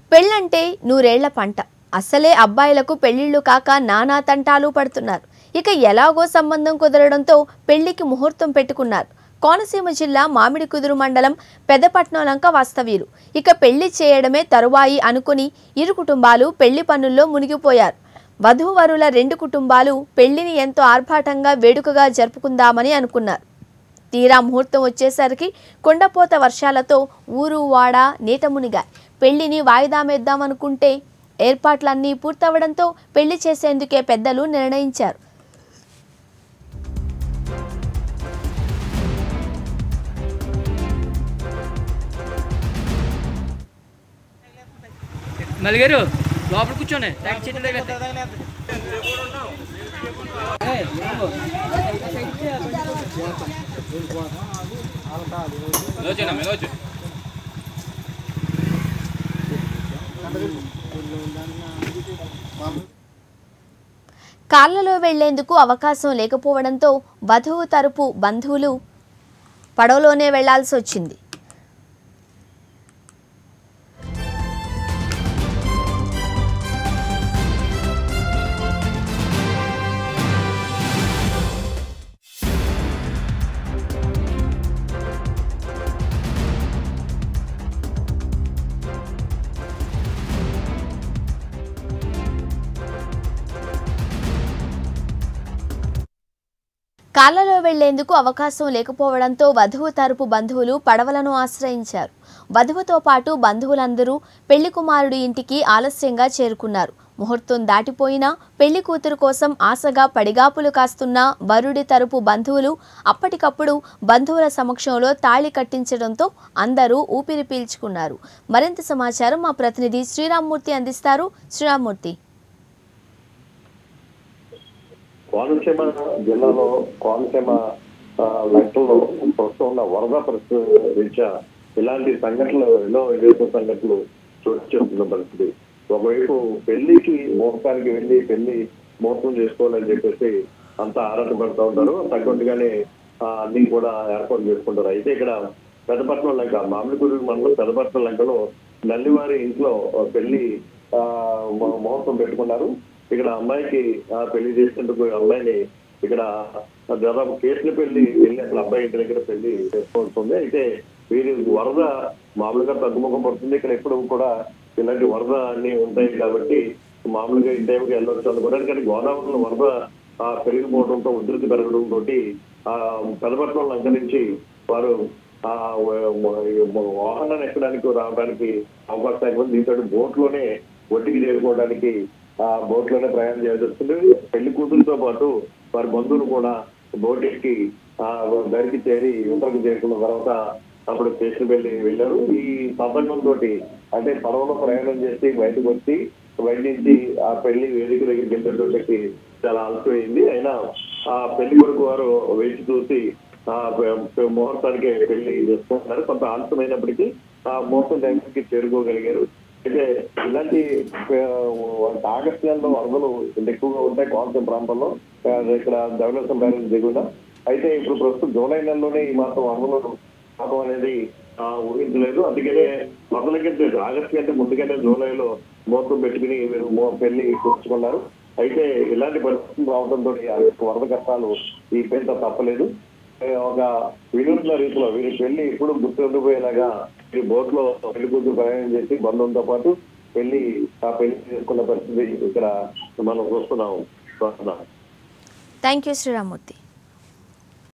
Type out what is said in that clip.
పెళ్ళంటే నూరేళ్ల పంట అసలే అబ్బాయిలకు పెళ్లిళ్ళు కాక నానా తంటాలు పడుతున్నారు ఇక ఎలాగో సంబంధం కుదరడంతో పెళ్లికి ముహూర్తం పెట్టుకున్నారు కోనసీమ జిల్లా మామిడి కుదురు మండలం పెద్దపట్నం లంక వాస్తవ్యులు ఇక పెళ్లి చేయడమే తరువాయి అనుకుని ఇరు కుటుంబాలు పెళ్లి పనుల్లో మునిగిపోయారు వధూవరుల రెండు కుటుంబాలు పెళ్లిని ఎంతో ఆర్భాటంగా వేడుకగా జరుపుకుందామని అనుకున్నారు తీరా ముహూర్తం వచ్చేసరికి కొండపోత వర్షాలతో ఊరు వాడ నీట మునిగా పెళ్లిని వాయిదామేద్దామనుకుంటే ఏర్పాట్లన్నీ పూర్తవడంతో పెళ్లి చేసేందుకే పెద్దలు నిర్ణయించారు మలిగారు లోపల కూర్చోండి ట్యాక్సీ చెట్లు తగిలేస్తాయి. ఏయ్, బాబు. కార్లలో వెళ్లేందుకు అవకాశం లేకపోవడంతో వధువు తరపు బంధువులు పడవలోనే వెళ్లాల్సి వచ్చింది కార్లలో వెళ్లేందుకు అవకాశం లేకపోవడంతో వధువు తరపు బంధువులు పడవలను ఆశ్రయించారు వధువుతో పాటు బంధువులందరూ పెళ్లి కుమారుడి ఇంటికి ఆలస్యంగా చేరుకున్నారు ముహూర్తం దాటిపోయినా పెళ్లి కూతురు కోసం ఆశగా పడిగాపులు కాస్తున్న వరుడి తరపు బంధువులు అప్పటికప్పుడు బంధువుల సమక్షంలో తాళి కట్టించడంతో అందరూ ఊపిరి పీల్చుకున్నారు మరింత సమాచారం మా ప్రతినిధి శ్రీరామ్మూర్తి అందిస్తారు శ్రీరామ్మూర్తి కోనసీమ జిల్లాలో కోనసీమ ఆ, లెక్కల్లో ప్రస్తుతం ఉన్న వరద పరిస్థితి రీత్యా ఇలాంటి సంఘటనలు ఎన్నో ఎదుర్కొ సంఘటనలు చోటు చేస్తున్న పరిస్థితి ఒకవైపు పెళ్లికి ముహూర్తానికి వెళ్ళి పెళ్లి ముహూర్తం చేసుకోవాలని చెప్పేసి అంతా ఆరాట పడుతూ ఉంటారు తగ్గట్టుగానే ఆ, అన్ని కూడా ఏర్పాటు చేసుకుంటారు అయితే ఇక్కడ పెద్దపట్నం లంక మామిడిపూరి మండలం పెద్దపట్నం లంకలో నల్లివారి ఇంట్లో పెళ్లి ఆ, ము- ముహూర్తం పెట్టుకున్నారు ఇక్కడ అమ్మాయికి ఆ, పెళ్లి చేసేందుకు అమ్మాయిని ఇక్కడ దాదాపు కేసుల పెళ్లి వెళ్ళి అక్కడ అబ్బాయి ఇంటి దగ్గర పెళ్లి చేసుకోవాల్సి ఉంది అయితే వీరి వరద మామూలుగా తగ్గుముఖం పడుతుంది ఇక్కడ ఎప్పుడు కూడా ఇలాంటి వరద అన్ని ఉంటాయి కాబట్టి మామూలుగా ఈ టైంకి వెళ్ళొచ్చు అనుకోవడానికి కానీ గోదావరిలో వరద ఆ, పెరిగిపోవడంతో ఉధృతి పెరగడంతో ఆ పెదపట్నం లంక నుంచి వారు ఆ వ- వ- వాహనాన్ని ఎక్కడానికి రావడానికి అవకాశం లేకపోతే దీంతో బోట్ లోనే ఒడ్డుకి చేరుకోవడానికి ఆ బోట్ లోనే ప్రయాణం చేయాల్సి వస్తుంది పెళ్లి కూతురుతో పాటు వారి బంధువులు కూడా బోట్ ఎక్కి ఆ దరికి చేరి యువతలకు చేరుకున్న తర్వాత అప్పుడు స్టేషన్ వెళ్ళి వెళ్ళారు ఈ సందర్భం తోటి అంటే పడవలో ప్రయాణం చేసి బయటకు వచ్చి బయట నుంచి ఆ పెళ్లి వేదిక దగ్గరికి వెళ్ళేటోళ్ళకి చాలా ఆలస్యమైంది అయినా ఆ పెళ్లి కొడుకు వారు వేచి చూసి ఆ పె- ముహూర్తానికి పెళ్లి చేసుకుంటున్నారు కొంత ఆలస్యమైనప్పటికీ ఆ ముహూర్తం టైంకి చేరుకోగలిగారు అయితే ఇలాంటి ఆ, ఆగస్టు నెలలో వరదలు ఇంత ఎక్కువగా ఉంటాయి కోనసీమ ప్రాంతంలో ఆ, ఇక్కడ ధవళేశ్వరం బ్యారేజ్ దిగున అయితే ఇప్పుడు ప్రస్తుతం జూలై నెలలోనే ఈ మాసం వరదలు రావడం అనేది ఆ, ఊహించలేదు అందుకనే వరదల కంటే ఆగస్టు కంటే ముందుగానే జూలైలో ముహూర్తం పెట్టుకుని వీరు మో- పెళ్లి కూర్చుకున్నారు అయితే ఇలాంటి పరిస్థితులు రావడంతో వరద కష్టాలు ఈ పెంట తప్పలేదు ఏ, ఒక వినూత్న రీతిలో వీరి పెళ్లి ఎప్పుడు గుర్తుండిపోయేలాగా ఈ బోట్ లో పెళ్లి కూతురు ప్రయాణం చేసి బంధువులతో పాటు పెళ్లి ఆ పెళ్లి చేసుకున్న పరిస్థితి ఇక్కడ మనం చూస్తున్నాం చూస్తున్నాం థ్యాంక్ యూ శ్రీరామ్మూర్తి